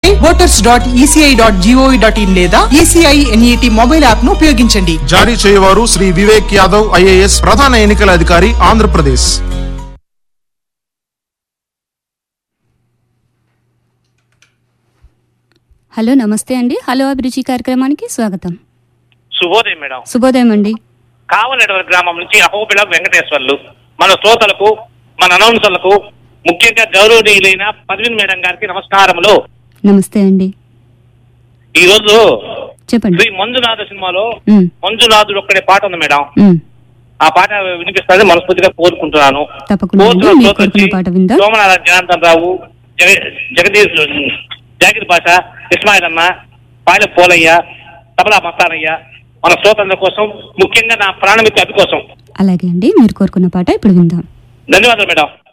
చేయాలంటే voters dot ECI dot GOV dot IN లేదా ECI NET mobile app ను ఉపయోగించండి జారీ చేయవారు శ్రీ వివేక్ యాదవ్ ఐఏఎస్ ప్రధాన ఎన్నికల అధికారి ఆంధ్రప్రదేశ్ హలో నమస్తే అండి హలో అభిరుచి కార్యక్రమానికి స్వాగతం శుభోదయం మేడం శుభోదయం అండి కావలనటువంటి గ్రామం నుంచి అహోబిళ వెంకటేశ్వర్లు మన శ్రోతలకు మన అనౌన్సర్లకు ముఖ్యంగా గౌరవనీయులైన పద్మిన్ మేడం గారికి నమస్కారములు నమస్తే అండి ఈ రోజు చెప్పండి శ్రీ మంజునాథ సినిమాలో ఉమ్, మంజునాథుడు ఒక్కడే పాట ఉంది మేడం ఉమ్, ఆ పాట వినిపిస్తానని మనస్ఫూర్తిగా కోరుకుంటున్నాను తప్పకుండా అండి. కోరుతున్న మీరు శ్రోత కోరుకున్న వచ్చి పాట విందాం. సోమనాథ జనార్దన్ రావు జగ- జగదీష్ జాగిర్ భాష ఇస్మాయిల్ అన్న పాయల పోలయ్య తబలా మస్తానయ్య మన శ్రోతల కోసం ముఖ్యంగా నా ప్రాణమిత్ర అభి కోసం అలాగే అండి మీరు కోరుకున్న పాట ఇప్పుడు విందాం ధన్యవాదాలు మేడం